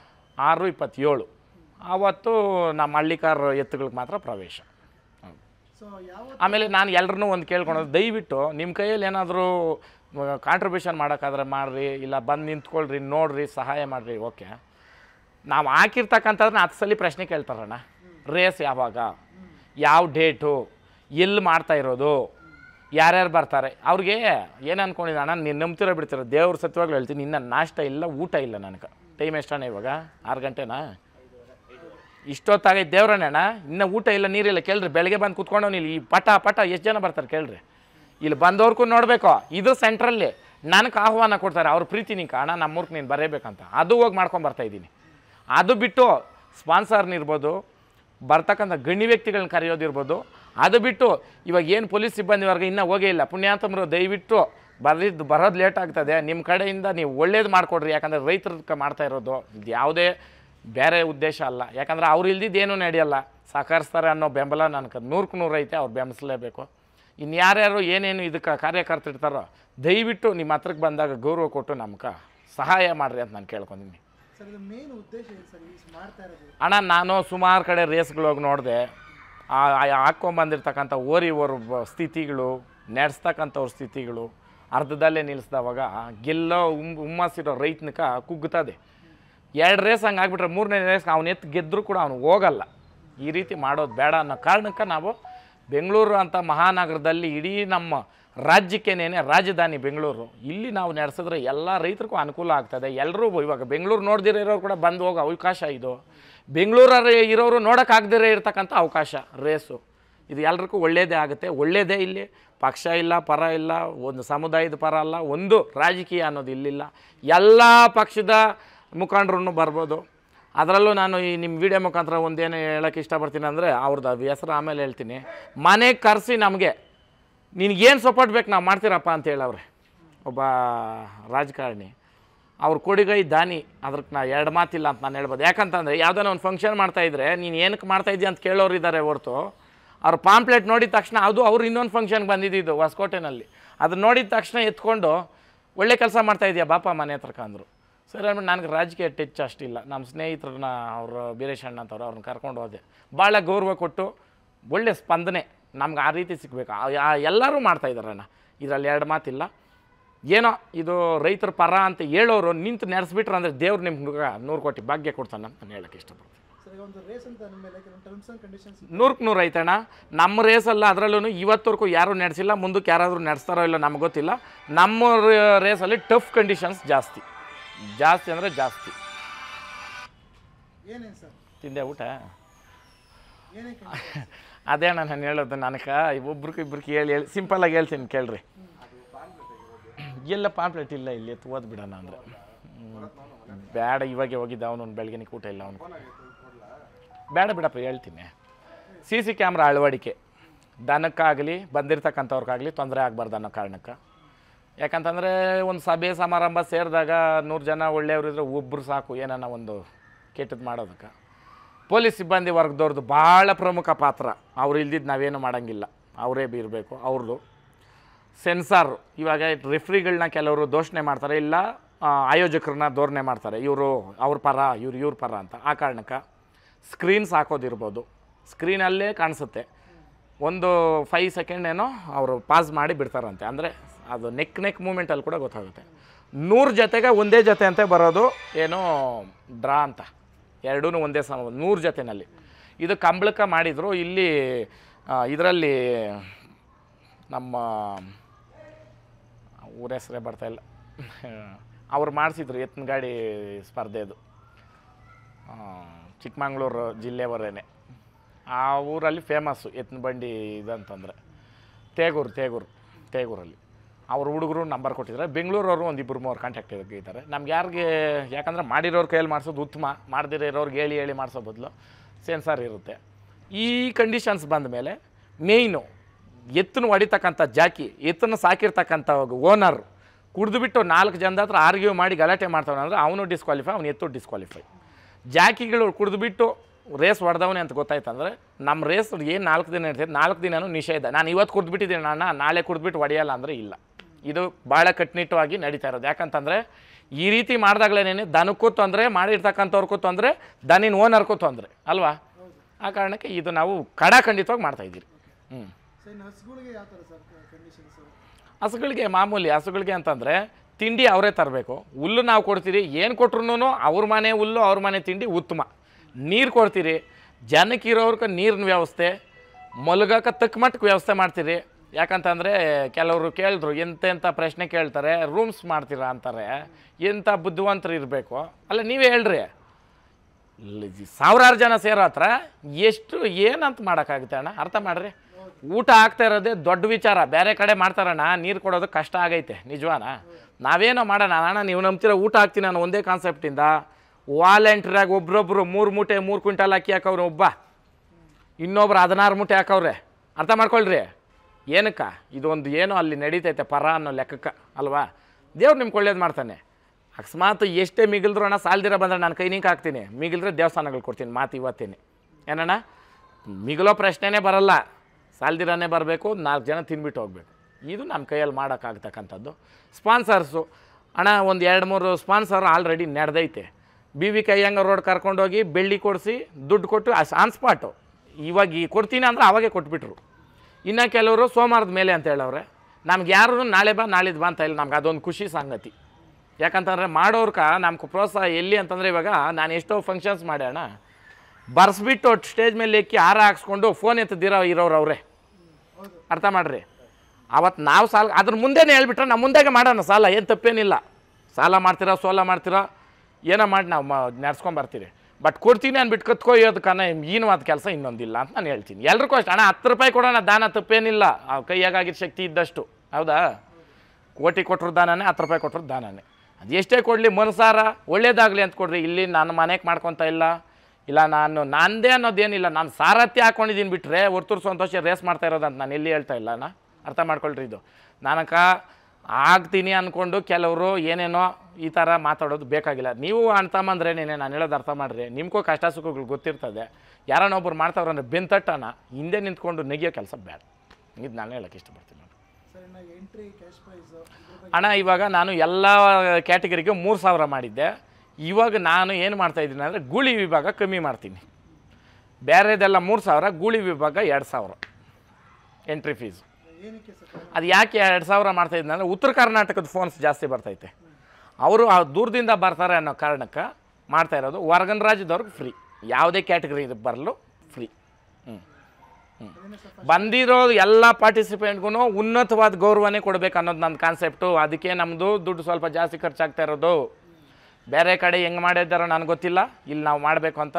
ಆರು ಇಪ್ಪತ್ತೇಳು ಆವತ್ತು ನಮ್ಮ ಹಳ್ಳಿಕಾರ್ ಎತ್ತುಗಳಿಗೆ ಮಾತ್ರ ಪ್ರವೇಶ ಹೌದು. ಸೊ ಯಾವ ಆಮೇಲೆ ನಾನು ಎಲ್ರನ್ನೂ ಒಂದು ಕೇಳ್ಕೊಳೋದು ದಯವಿಟ್ಟು ನಿಮ್ಮ ಕೈಯಲ್ಲಿ ಏನಾದರೂ ಕಾಂಟ್ರಿಬ್ಯೂಷನ್ ಮಾಡೋಕ್ಕಾದ್ರೆ ಮಾಡಿರಿ ಇಲ್ಲ ಬಂದು ನಿಂತ್ಕೊಳ್ರಿ ನೋಡ್ರಿ ಸಹಾಯ ಮಾಡಿರಿ ಓಕೆ ನಾವು ಹಾಕಿರ್ತಕ್ಕಂಥದ್ದನ್ನ ಹತ್ತು ಸಲ ಪ್ರಶ್ನೆ ಕೇಳ್ತಾರಣ್ಣ ರೇಸ್ ಯಾವಾಗ ಯಾವ ಡೇಟು ಎಲ್ಲಿ ಮಾಡ್ತಾ ಇರೋದು ಯಾರ್ಯಾರು ಬರ್ತಾರೆ ಅವ್ರಿಗೆ ಏನು ಅನ್ಕೊಂಡಿದ್ದೆ ಅಣ್ಣ ನೀನು ನಂಬ್ತಿರೋ ಬಿಡ್ತಿರೋ ದೇವ್ರ ಸತ್ಯವಾಗ್ಲೂ ಹೇಳ್ತೀನಿ ಇನ್ನು ನಾಷ್ಟ ಇಲ್ಲ ಊಟ ಇಲ್ಲ ನನಗೆ ಟೈಮ್ ಎಷ್ಟಣ್ಣ ಇವಾಗ ಆರು ಗಂಟೆನಾ ಇಷ್ಟೊತ್ತಾಗೈತೆ ದೇವ್ರಣ್ಣ ಇನ್ನು ಊಟ ಇಲ್ಲ ನೀರಿಲ್ಲ ಕೇಳ್ರಿ ಬೆಳಗ್ಗೆ ಬಂದು ಕುತ್ಕೊಂಡು ಇಲ್ಲಿ ಈ ಪಟ ಪಟ ಎಷ್ಟು ಜನ ಬರ್ತಾರೆ ಕೇಳ್ರಿ ಇಲ್ಲಿ ಬಂದವ್ರಿಗೂ ನೋಡಬೇಕು ಇದು ಸೆಂಟ್ರಲ್ಲಿ ನನಗೆ ಆಹ್ವಾನ ಕೊಡ್ತಾರೆ ಅವ್ರ ಪ್ರೀತಿ ನಿಂಕ ಅಣ್ಣ ನಮ್ಮೂರ್ಗೆ ನೀನು ಬರೇಬೇಕಂತ ಅದು ಹೋಗಿ ಮಾಡ್ಕೊಂಡು ಬರ್ತಾ ಇದ್ದೀನಿ ಅದು ಬಿಟ್ಟು ಸ್ಪಾನ್ಸರ್ನಿರ್ಬೋದು ಬರ್ತಕ್ಕಂಥ ಗಣ್ಯ ವ್ಯಕ್ತಿಗಳನ್ನ ಕರೆಯೋದಿರ್ಬೋದು ಅದು ಬಿಟ್ಟು ಇವಾಗ ಏನು ಪೊಲೀಸ್ ಸಿಬ್ಬಂದಿವರೆಗೆ ಇನ್ನೂ ಹೋಗೇ ಇಲ್ಲ ಪುಣ್ಯಾತಮರು ದಯವಿಟ್ಟು ಬರಲಿದ್ದು ಬರೋದು ಲೇಟ್ ಆಗ್ತದೆ ನಿಮ್ಮ ಕಡೆಯಿಂದ ನೀವು ಒಳ್ಳೇದು ಮಾಡಿಕೊಡ್ರಿ ಯಾಕಂದರೆ ರೈತರಕ್ಕೆ ಮಾಡ್ತಾ ಇರೋದು ಇದು ಯಾವುದೇ ಬೇರೆ ಉದ್ದೇಶ ಅಲ್ಲ ಯಾಕಂದ್ರೆ ಅವ್ರು ಇಲ್ದಿದ್ದೇನೂ ನಡೆಯಲ್ಲ ಸಹಕರಿಸ್ತಾರೆ ಅನ್ನೋ ಬೆಂಬಲ ನನಗೆ ನೂರಕ್ಕೆ ನೂರು ಐತೆ ಅವ್ರು ಬೆಂಬಲಿಸಲೇಬೇಕು ಇನ್ನು ಯಾರ್ಯಾರು ಏನೇನು ಇದಕ್ಕೆ ಕಾರ್ಯಕರ್ತರು ಇರ್ತಾರೋ ದಯವಿಟ್ಟು ನಿಮ್ಮ ಹತ್ರಕ್ಕೆ ಬಂದಾಗ ಗೌರವ ಕೊಟ್ಟು ನಮ್ಗೆ ಸಹಾಯ ಮಾಡಿರಿ ಅಂತ ನಾನು ಕೇಳ್ಕೊಂಡಿದ್ದೀನಿ ಸರ್ ಇದು ಮೇನ್ ಉದ್ದೇಶ ಏನು ಸರ್ ಈ ಮಾಡ್ತಾ ಇರೋದು ಅಣ್ಣ ನಾನು ಸುಮಾರು ಕಡೆ ರೇಸ್ಗಳೋಗಿ ನೋಡಿದೆ ಹಾಕ್ಕೊಂಬಂದಿರ್ತಕ್ಕಂಥ ಓರಿ ಓರ್ ಬ- ಸ್ಥಿತಿಗಳು ನಡೆಸ್ತಕ್ಕಂಥವ್ರ ಸ್ಥಿತಿಗಳು ಅರ್ಧದಲ್ಲೇ ನಿಲ್ಲಿಸ್ದವಾಗ ಗೆಲ್ಲೋ ಉಮ್ ಹುಮ್ಮಸ್ಸಿರೋ ರೈತನಕ ಕುಗ್ಗುತ್ತದೆ ಎರಡು ರೇಸ್ ಹಂಗೆ ಆಗ್ಬಿಟ್ರೆ ಮೂರನೇ ರೇಸ್ ಅವ್ನು ಎತ್ತು ಗೆದ್ದರೂ ಕೂಡ ಅವನು ಹೋಗಲ್ಲ ಈ ರೀತಿ ಮಾಡೋದು ಬೇಡ ಅನ್ನೋ ಕಾರಣಕ್ಕೆ ನಾವು ಬೆಂಗಳೂರು ಅಂತ ಮಹಾನಗರದಲ್ಲಿ ಇಡೀ ನಮ್ಮ ರಾಜ್ಯಕ್ಕೇನೇನೆ ರಾಜಧಾನಿ ಬೆಂಗಳೂರು ಇಲ್ಲಿ ನಾವು ನಡೆಸಿದ್ರೆ ಎಲ್ಲ ರೈತರಿಗೂ ಅನುಕೂಲ ಆಗ್ತದೆ ಎಲ್ಲರೂ ಇವಾಗ ಬೆಂಗಳೂರು ನೋಡ್ದಿರೋ ಇರೋರು ಕೂಡ ಬಂದು ಹೋಗೋ ಅವಕಾಶ ಇದು ಬೆಂಗಳೂರಲ್ಲಿ ಇರೋರು ನೋಡೋಕ್ಕಾಗ್ದಿರೋ ಇರ್ತಕ್ಕಂಥ ಅವಕಾಶ ರೇಸು ಇದು ಎಲ್ರಿಗೂ ಒಳ್ಳೆಯದೇ ಆಗುತ್ತೆ ಒಳ್ಳೆಯದೇ ಇಲ್ಲಿ ಪಕ್ಷ ಇಲ್ಲ ಪರ ಇಲ್ಲ ಒಂದು ಸಮುದಾಯದ ಪರ ಅಲ್ಲ ಒಂದು ರಾಜಕೀಯ ಅನ್ನೋದು ಇಲ್ಲಿಲ್ಲ ಎಲ್ಲ ಪಕ್ಷದ ಮುಖಂಡರು ಬರ್ಬೋದು ಅದರಲ್ಲೂ ನಾನು ಈ ನಿಮ್ಮ ವಿಡಿಯೋ ಮುಖಾಂತರ ಒಂದೇನು ಹೇಳೋಕ್ಕೆ ಇಷ್ಟಪಡ್ತೀನಿ ಅಂದರೆ ಅವ್ರದ್ದು ಹೆಸರು ಆಮೇಲೆ ಹೇಳ್ತೀನಿ ಮನೆಗೆ ಕರೆಸಿ ನಮಗೆ ನಿನಗೇನು ಸಪೋರ್ಟ್ ಬೇಕು ನಾವು ಮಾಡ್ತೀರಪ್ಪ ಅಂತ ಹೇಳವ್ರೆ ಒಬ್ಬ ರಾಜಕಾರಣಿ ಅವ್ರ ಕೊಡುಗೈ ದಾನಿ ಅದ್ರಕ್ಕೆ ನಾ ಎರಡು ಮಾತಿಲ್ಲ ಅಂತ ನಾನು ಹೇಳ್ಬೋದು ಯಾಕಂತಂದರೆ ಯಾವುದಾನ ಒಂದು ಫಂಕ್ಷನ್ ಮಾಡ್ತಾಯಿದ್ರೆ ನೀನು ಏನಕ್ಕೆ ಮಾಡ್ತಾಯಿದ್ದೀಯ ಅಂತ ಕೇಳೋರು ಇದ್ದಾರೆ ಹೊರತು ಅವ್ರ ಪಾಂಪ್ಲೆಟ್ ನೋಡಿದ ತಕ್ಷಣ ಅದು ಅವ್ರು ಇನ್ನೊಂದು ಫಂಕ್ಷನ್ಗೆ ಬಂದಿದ್ದು ಹೊಸಕೋಟೆನಲ್ಲಿ ಅದನ್ನ ನೋಡಿದ ತಕ್ಷಣ ಎತ್ಕೊಂಡು ಒಳ್ಳೆ ಕೆಲಸ ಮಾಡ್ತಾ ಇದೆಯಾ ಬಾಪ ಮನೆ ಹತ್ರಕ್ಕೆ ಅಂದರು ಸರಿ ಅಂದ್ಬಿಟ್ಟು ನನಗೆ ರಾಜಕೀಯ ಟಚ್ ಅಷ್ಟಿಲ್ಲ ನಮ್ಮ ಸ್ನೇಹಿತರನ್ನ ಅವರು ಬೀರೇಶ್ ಅಣ್ಣ ಅಂತವ್ರು ಅವ್ರನ್ನ ಕರ್ಕೊಂಡು ಹೋದೆ ಭಾಳ ಗೌರವ ಕೊಟ್ಟು ಒಳ್ಳೆ ಸ್ಪಂದನೆ ನಮ್ಗೆ ಆ ರೀತಿ ಸಿಗಬೇಕು ಎಲ್ಲರೂ ಮಾಡ್ತಾ ಇದ್ದಾರೆ ಅಣ್ಣ ಇದರಲ್ಲಿ ಎರಡು ಮಾತಿಲ್ಲ ಏನೋ ಇದು ರೈತರ ಪರ ಅಂತ ಹೇಳೋರು ನಿಂತು ನಡೆಸ್ಬಿಟ್ರು ಅಂದರೆ ದೇವ್ರು ನಿಮ್ಗೆ ನೂರು ಕೋಟಿ ಭಾಗ್ಯ ಕೊಡ್ತಾನೆ ಅಂತ ನಾನು ಹೇಳೋಕ್ಕೆ ಇಷ್ಟಪಡ್ತೀನಿ ಸರ್ ಈಗ ಒಂದು ರೇಸ್ ಅಂತ ನಿಮ್ಮ ಮೇಲೆ ಕೆಲವೊಂದು ಟರ್ಮ್ಸ್ ಆ್ಯಂಡ್ ಕಂಡೀಷನ್ಸ್ ನೂರಕ್ಕೆ ನೂರು ಐತಣ್ಣ ನಮ್ಮ ರೇಸಲ್ಲ ಅದರಲ್ಲೂ ಇವತ್ತವರೆಗೂ ಯಾರೂ ನಡೆಸಿಲ್ಲ ಮುಂದಕ್ಕೆ ಯಾರಾದರೂ ನಡೆಸ್ತಾರೋ ಇಲ್ಲ ನಮ್ಗೆ ಗೊತ್ತಿಲ್ಲ ನಮ್ಮ ರೇಸಲ್ಲಿ ಟಫ್ ಕಂಡೀಷನ್ಸ್ ಜಾಸ್ತಿ ಜಾಸ್ತಿ ಅಂದರೆ ಜಾಸ್ತಿ ಏನೇನು ಸರ್ ತಿಂದೆ ಊಟ ಏನೇನು ಕಂಡೀಷನ್ ಅದೇ ನಾನು ಹೇಳೋದು ನನಗೆ ಒಬ್ರಿಗೆ ಇಬ್ರಿಗೆ ಹೇಳಿ ಹೇಳಿ ಸಿಂಪಲಾಗಿ ಹೇಳ್ತೀನಿ ಕೇಳ್ರಿ ಎಲ್ಲ ಪಾಂಪ್ಲೆಟ್ ಇಲ್ಲ ಇಲ್ಲಿ ಎತ್ತು ಓದ್ಬಿಡೋಣ ಅಂದರೆ ಬೇಡ ಇವಾಗೆ ಹೋಗಿದ್ದ ಅವನು ಬೆಳಗ್ಗೆ ಊಟ ಇಲ್ಲ ಅವನು ಬೇಡ ಬಿಡಪ್ಪ ಹೇಳ್ತೀನಿ ಸಿ ಸಿ ಕ್ಯಾಮ್ರಾ ಅಳವಡಿಕೆ ದನಕ್ಕಾಗಲಿ ಬಂದಿರ್ತಕ್ಕಂಥವ್ರಿಗಾಗಲಿ ತೊಂದರೆ ಆಗಬಾರ್ದು ಅನ್ನೋ ಕಾರಣಕ್ಕೆ ಯಾಕಂತಂದರೆ ಒಂದು ಸಭೆ ಸಮಾರಂಭ ಸೇರಿದಾಗ ನೂರು ಜನ ಒಳ್ಳೆಯವರು ಇದ್ರೆ ಒಬ್ಬರು ಸಾಕು ಏನನ್ನ ಒಂದು ಕೆಟ್ಟದ್ದು ಮಾಡೋದಕ್ಕೆ ಪೊಲೀಸ್ ಸಿಬ್ಬಂದಿ ವರ್ಗದವ್ರದ್ದು ಭಾಳ ಪ್ರಮುಖ ಪಾತ್ರ ಅವ್ರು ಇಲ್ದಿದ್ದು ನಾವೇನು ಮಾಡೋಂಗಿಲ್ಲ ಅವರೇ ಬೀರಬೇಕು ಅವ್ರದ್ದು ಸೆನ್ಸಾರ್ ಇವಾಗ ರೆಫ್ರಿಗಳನ್ನ ಕೆಲವರು ದೋಷಣೆ ಮಾಡ್ತಾರೆ ಇಲ್ಲ ಆ, ಆಯೋಜಕರನ್ನ ಧೋರಣೆ ಮಾಡ್ತಾರೆ ಇವರು ಅವ್ರ ಪರ ಇವ್ರು ಇವ್ರ ಪರ ಅಂತ ಆ ಕಾರಣಕ್ಕೆ ಸ್ಕ್ರೀನ್ಸ್ ಹಾಕೋದಿರ್ಬೋದು ಸ್ಕ್ರೀನಲ್ಲೇ ಕಾಣಿಸುತ್ತೆ ಒಂದು ಫೈವ್ ಸೆಕೆಂಡ್ ಏನೋ ಅವರು ಪಾಸ್ ಮಾಡಿ ಬಿಡ್ತಾರಂತೆ ಅಂದರೆ ಅದು ನೆಕ್ ನೆಕ್ ಮೂಮೆಂಟಲ್ಲಿ ಕೂಡ ಗೊತ್ತಾಗುತ್ತೆ ನೂರು ಜೊತೆಗೆ ಒಂದೇ ಜೊತೆ ಅಂತೆ ಬರೋದು ಏನೋ ಡ್ರಾ ಅಂತ ಎರಡೂ ಒಂದೇ ಸಮ ನೂರು ಜೊತೆನಲ್ಲಿ ಇದು ಕಂಬಳಕ ಮಾಡಿದರು ಇಲ್ಲಿ ಇದರಲ್ಲಿ ನಮ್ಮ ಊರ ಹೆಸರೇ ಬರ್ತಾ ಇಲ್ಲ ಅವ್ರು ಮಾಡಿಸಿದ್ರು ಎತ್ತಿನ ಗಾಡಿ ಸ್ಪರ್ಧೆದು ಆ, ಚಿಕ್ಕಮಂಗ್ಳೂರು ಜಿಲ್ಲೆವರೇನೆ ಆ ಊರಲ್ಲಿ ಫೇಮಸ್ಸು ಎತ್ತಿನ ಬಂಡಿ ಇದಂತಂದರೆ ತೇಗೂರು ತೇಗೂರು ತೇಗೂರಲ್ಲಿ ಅವ್ರ ಹುಡುಗರು ನಂಬರ್ ಕೊಟ್ಟಿದ್ದಾರೆ ಬೆಂಗಳೂರವರು ಒಂದು ಇಬ್ಬರು ಮೂರು ಕಾಂಟ್ಯಾಕ್ಟ್ ಇದ್ದಾರೆ ನಮ್ಗೆ ಯಾರಿಗೆ ಯಾಕಂದರೆ ಮಾಡಿರೋರು ಕೈಯಲ್ಲಿ ಮಾಡಿಸೋದು ಉತ್ತಮ ಮಾಡದಿರೋ ಇರೋರ್ಗೆ ಹೇಳಿ ಹೇಳಿ ಮಾಡಿಸೋ ಬದಲು ಸೆನ್ಸಾರ್ ಇರುತ್ತೆ ಈ ಕಂಡೀಷನ್ಸ್ ಬಂದ ಮೇಲೆ ಮೇಯ್ನು ಎತ್ತನ್ನು ಹೊಡಿತಕ್ಕಂಥ ಜಾಕಿ ಎತ್ತನ್ನು ಸಾಕಿರ್ತಕ್ಕಂಥ ಓನರ್ ಕುಡಿದುಬಿಟ್ಟು ನಾಲ್ಕು ಜನದ ಹತ್ರ ಆರ್ಗ್ಯೂ ಮಾಡಿ ಗಲಾಟೆ ಮಾಡ್ತಾವನೆ ಅಂದರೆ ಅವನು ಡಿಸ್ಕ್ವಾಲಿಫೈ ಅವನು ಎತ್ತು ಡಿಸ್ಕ್ವಾಲಿಫೈ ಜಾಕಿಗಳು ಕುಡಿದುಬಿಟ್ಟು ರೇಸ್ ಹೊಡೆದವನೇ ಅಂತ ಗೊತ್ತಾಯ್ತಂದ್ರೆ ನಮ್ಮ ರೇಸ್ ಏನು ನಾಲ್ಕು ದಿನ ಇರ್ತೈತೆ ನಾಲ್ಕು ದಿನನೂ ನಿಷೇಧ ನಾನು ಇವತ್ತು ಕುಡಿದ್ಬಿಟ್ಟಿದ್ದೀನಿ ಅಣ್ಣ ನಾಳೆ ಕುಡಿದ್ಬಿಟ್ಟು ಹೊಡೆಯಲ್ಲ ಅಂದರೆ ಇಲ್ಲ ಇದು ಭಾಳ ಕಟ್ಟುನಿಟ್ಟವಾಗಿ ನಡೀತಾ ಇರೋದು ಯಾಕಂತಂದರೆ ಈ ರೀತಿ ಮಾಡಿದಾಗಲೇನೆ ದನಕ್ಕೂ ತೊಂದರೆ ಮಾಡಿರ್ತಕ್ಕಂಥವ್ರಿಗೂ ತೊಂದರೆ ದನಿನ ಓನರ್ಗೂ ತೊಂದರೆ ಅಲ್ವಾ ಆ ಕಾರಣಕ್ಕೆ ಇದು ನಾವು ಕಡಾಖಂಡಿತವಾಗಿ ಮಾಡ್ತಾಯಿದ್ದೀರಿ ಹ್ಞೂ ಸರ್ ಇನ್ನು ಹಸುಗಳಿಗೆ ಯಾವ ಥರ ಸರ್ ಕಂಡೀಷನ್ಸ್ ಹಸುಗಳಿಗೆ ಮಾಮೂಲಿ ಹಸುಗಳಿಗೆ ಅಂತಂದರೆ ತಿಂಡಿ ಅವರೇ ತರಬೇಕು ಹುಲ್ಲು ನಾವು ಕೊಡ್ತೀರಿ ಏನು ಕೊಟ್ರು ಅವ್ರ ಮನೆ ಹುಲ್ಲು ಅವ್ರ ಮನೆ ತಿಂಡಿ ಉತ್ತಮ ನೀರು ಕೊಡ್ತೀರಿ ಜನಕ್ಕೆ ಇರೋರ್ಗೆ ನೀರಿನ ವ್ಯವಸ್ಥೆ ಮಲಗಕ್ಕೆ ತಕ್ಕ ಮಟ್ಟಕ್ಕೆ ವ್ಯವಸ್ಥೆ ಮಾಡ್ತೀರಿ ಯಾಕಂತಂದರೆ ಕೆಲವರು ಕೇಳಿದ್ರು ಎಂತೆಂಥ ಪ್ರಶ್ನೆ ಕೇಳ್ತಾರೆ ರೂಮ್ಸ್ ಮಾಡ್ತೀರಾ ಅಂತಾರೆ ಎಂಥ ಬುದ್ಧಿವಂತರು ಇರಬೇಕು ಅಲ್ಲ ನೀವೇ ಹೇಳ್ರಿ ಇಲ್ಲಿ ಸಾವಿರಾರು ಜನ ಸೇರೋ ಹತ್ರ ಎಷ್ಟು ಏನಂತ ಮಾಡೋಕ್ಕಾಗುತ್ತೆ ಅಣ್ಣ ಅರ್ಥ ಮಾಡ್ರಿ ಊಟ ಆಗ್ತಾ ಇರೋದೇ ದೊಡ್ಡ ವಿಚಾರ ಬೇರೆ ಕಡೆ ಮಾಡ್ತಾರಣ್ಣ ನೀರು ಕೊಡೋದು ಕಷ್ಟ ಆಗೈತೆ ನಿಜವಾನ ನಾವೇನೋ ಮಾಡೋಣ ಅಣ್ಣ ನೀವು ನಂಬ್ತೀರ ಊಟ ಹಾಕ್ತೀನಿ ನಾನು ಒಂದೇ ಕಾನ್ಸೆಪ್ಟಿಂದ ವಾಲೆಂಟ್ರಾಗಿ ಒಬ್ರೊಬ್ರು ಮೂರು ಮೂಟೆ ಮೂರು ಕ್ವಿಂಟಲ್ ಅಕ್ಕಿ ಹಾಕವ್ರೆ ಒಬ್ಬ ಇನ್ನೊಬ್ರು ಹದಿನಾರು ಮೂಟೆ ಹಾಕವ್ರೆ ಅರ್ಥ ಮಾಡ್ಕೊಳ್ರಿ ಏನಕ್ಕ ಇದೊಂದು ಏನೋ ಅಲ್ಲಿ ನಡೀತೈತೆ ಪರ ಅನ್ನೋ ಲೆಕ್ಕಕ್ಕೆ ಅಲ್ವಾ ದೇವ್ರು ನಿಮ್ಗೆ ಒಳ್ಳೇದು ಮಾಡ್ತಾನೆ ಅಕಸ್ಮಾತ್ ಎಷ್ಟೇ ಮಿಗಿಲ್ದ್ರು ಅಣ್ಣ ಸಾಲ್ದಿರ ಬಂದ್ರೆ ನಾನು ಕೈ ನಿಂಕ ಹಾಕ್ತೀನಿ ಮಿಗಿಲ್ದ್ರೆ ದೇವಸ್ಥಾನಗಳು ಕೊಡ್ತೀನಿ ಮಾತು ಇವತ್ತೇನೆ ಏನಣ್ಣ ಮಿಗಿಲೋ ಪ್ರಶ್ನೆನೇ ಬರಲ್ಲ ಸಾಲ್ದಿರನೇ ಬರಬೇಕು ನಾಲ್ಕು ಜನ ತಿನ್ಬಿಟ್ಟು ಹೋಗ್ಬೇಕು ಇದು ನಮ್ಮ ಕೈಯಲ್ಲಿ ಮಾಡೋಕ್ಕಾಗ್ತಕ್ಕಂಥದ್ದು ಸ್ಪಾನ್ಸರ್ಸು ಅಣ್ಣ ಒಂದು ಎರಡು ಮೂರು ಸ್ಪಾನ್ಸರ್ ಆಲ್ರೆಡಿ ನಡೆದೈತೆ ಬಿ ವಿ ಕೈಯಂಗ ರೋಡ್ ಕರ್ಕೊಂಡೋಗಿ ಬೆಳ್ಳಿ ಕೊಡಿಸಿ ದುಡ್ಡು ಕೊಟ್ಟು ಆನ್ ಸ್ಪಾಟು ಇವಾಗ ಈ ಕೊಡ್ತೀನಿ ಅಂದ್ರೆ ಅವಾಗೆ ಕೊಟ್ಬಿಟ್ರು ಇನ್ನು ಕೆಲವರು ಸೋಮವಾರದ ಮೇಲೆ ಅಂತ ಹೇಳವ್ರೆ ನಮ್ಗೆ ಯಾರು ನಾಳೆ ಬಾ ನಾಳಿದ್ದು ಬಾ ಅಂತ ಇಲ್ಲ ನಮ್ಗೆ ಅದೊಂದು ಖುಷಿ ಸಂಗತಿ ಯಾಕಂತಂದರೆ ಮಾಡೋರ್ಕ ನಮ್ಗೆ ಪ್ರೋತ್ಸಾಹ ಎಲ್ಲಿ ಅಂತಂದರೆ ಇವಾಗ ನಾನು ಎಷ್ಟೋ ಫಂಕ್ಷನ್ಸ್ ಮಾಡ್ಯಾಣ ಬರ್ಸ್ಬಿಟ್ಟು ಸ್ಟೇಜ್ ಮೇಲೆ ಎಕ್ಕಿ ಹಾರ ಹಾಕ್ಸ್ಕೊಂಡು ಫೋನ್ ಎತ್ತದಿರೋ ಇರೋರು ಅವರೇ ಹೌದು ಅರ್ಥ ಮಾಡ್ರಿ ಅವತ್ತು ನಾವು ಸಾಲ ಅದ್ರ ಮುಂದೆನೇ ಹೇಳ್ಬಿಟ್ರೆ ನಮ್ಮ ಮುಂದೆಗೆ ಮಾಡೋಣ ಸಾಲ ಏನು ತಪ್ಪೇನಿಲ್ಲ ಸಾಲ ಮಾಡ್ತೀರಾ ಸೋಲ ಮಾಡ್ತೀರಾ ಏನೋ ಮಾಡಿ ನಾವು ಮ ನಡ್ಸ್ಕೊಂಬರ್ತೀರಿ ಬಟ್ ಕೊಡ್ತೀನಿ ಅಂದ್ಬಿಟ್ಟು ಕತ್ಕೊಯ್ಯೋದಕ್ಕನ್ನ ಈನವಾದ ಕೆಲಸ ಇನ್ನೊಂದಿಲ್ಲ ಅಂತ ನಾನು ಹೇಳ್ತೀನಿ ಎಲ್ರಿಗೂ ಅಷ್ಟೇ ಹಣ ಹತ್ತು ರೂಪಾಯಿ ಕೊಡೋಣ ದಾನ ತಪ್ಪೇನಿಲ್ಲ ಆ ಕೈಯಾಗಿದ್ದ ಶಕ್ತಿ ಇದ್ದಷ್ಟು ಹೌದಾ ಕೋಟಿ ಕೊಟ್ಟರು ದಾನನೇ ಹತ್ತು ರೂಪಾಯಿ ಕೊಟ್ಟರು ದಾನನೇ ಅದು ಎಷ್ಟೇ ಕೊಡಲಿ ಮನಸಾರ ಒಳ್ಳೇದಾಗಲಿ ಅಂತ ಕೊಡ್ರಿ ಇಲ್ಲಿ ನಾನು ಮನೆಗೆ ಮಾಡ್ಕೊತ ಇಲ್ಲ ಇಲ್ಲ ನಾನು ನಂದೇ ಅನ್ನೋದೇನಿಲ್ಲ ನಾನು ಸಾರಥ್ಯ ಹಾಕೊಂಡಿದ್ದೀನಿ ಬಿಟ್ಟರೆ ಹೊರ್ತೂರು ಸಂತೋಷ ರೇಸ್ ಮಾಡ್ತಾ ಇರೋದು ಅಂತ ನಾನು ಎಲ್ಲಿ ಹೇಳ್ತಾ ಇಲ್ಲ ನಾ ಅರ್ಥ ಮಾಡ್ಕೊಳ್ರಿ ಇದು ನಾನಕ ಆಗ್ತೀನಿ ಅಂದ್ಕೊಂಡು ಕೆಲವರು ಏನೇನೋ ಈ ಥರ ಮಾತಾಡೋದು ಬೇಕಾಗಿಲ್ಲ ನೀವು ಅಣ್ತಮ್ಮಂದ್ರೇನೇನೆ ನಾನು ಹೇಳೋದು ಅರ್ಥ ಮಾಡಿರಿ ನಿಮಗೂ ಕಷ್ಟ ಸುಖಗಳು ಗೊತ್ತಿರ್ತದೆ ಯಾರನ್ನ ಒಬ್ರು ಮಾಡ್ತಾವ್ರೆ ಅಂದರೆ ಬೆಂತಟ್ಟನ ಹಿಂದೆ ನಿಂತ್ಕೊಂಡು ನೆಗೆಯೋ ಕೆಲಸ ಬೇಡ ಇದು ನಾನು ಹೇಳೋಕ್ಕೆ ಇಷ್ಟಪಡ್ತೀನಿ ನೋಡಿ ಸರ್ ಇನ್ನು ಎಂಟ್ರಿ ಕ್ಯಾಶ್ ಪ್ರೈಸ್ ಇದ್ರ ಬಗ್ಗೆ ಹಣ ಇವಾಗ ನಾನು ಎಲ್ಲ ಕ್ಯಾಟಗರಿಗೆ ಮೂರು ಸಾವಿರ ಮಾಡಿದ್ದೆ ಇವಾಗ ನಾನು ಏನು ಮಾಡ್ತಾ ಇದ್ದೀನಿ ಅಂದರೆ ಗೂಳಿ ವಿಭಾಗ ಕಮ್ಮಿ ಮಾಡ್ತೀನಿ ಬೇರೆದೆಲ್ಲ ಮೂರು ಸಾವಿರ ಗೂಳಿ ವಿಭಾಗ ಎರಡು ಸಾವಿರ ಎಂಟ್ರಿ ಫೀಸು ಏನಕ್ಕೆ ಸರ್ ಕಡಿಮೆ? ಅದು ಯಾಕೆ ಎರಡು ಸಾವಿರ ಮಾಡ್ತಾ ಇದ್ದೀನಿ ಅಂದರೆ ಉತ್ತರ ಕರ್ನಾಟಕದ ಫೋನ್ಸ್ ಜಾಸ್ತಿ ಬರ್ತೈತೆ ಅವರು ಆ ದೂರದಿಂದ ಬರ್ತಾರೆ ಅನ್ನೋ ಕಾರಣಕ್ಕೆ ಮಾಡ್ತಾ ಇರೋದು ಹೊರಗನ ರಾಜ್ಯದವ್ರಿಗೆ ಫ್ರೀ ಯಾವುದೇ ಕ್ಯಾಟಗರಿ ಬರಲು ಫ್ರೀ ಹ್ಞೂ ಅದೇನೇ ಸರ್ ಬಂದಿರೋ ಎಲ್ಲ ಪಾರ್ಟಿಸಿಪೆಂಟ್ಗೂ ಉನ್ನತವಾದ ಗೌರವನೇ ಕೊಡಬೇಕು ಅನ್ನೋದು ನನ್ನ ಕಾನ್ಸೆಪ್ಟು ಅದಕ್ಕೆ ನಮ್ಮದು ದುಡ್ಡು ಸ್ವಲ್ಪ ಜಾಸ್ತಿ ಖರ್ಚಾಗ್ತಾ ಇರೋದು ಬೇರೆ ಕಡೆ ಹೆಂಗೆ ಮಾಡಿದ್ದಾರೋ ನನಗೆ ಗೊತ್ತಿಲ್ಲ ಇಲ್ಲಿ ನಾವು ಮಾಡಬೇಕು ಅಂತ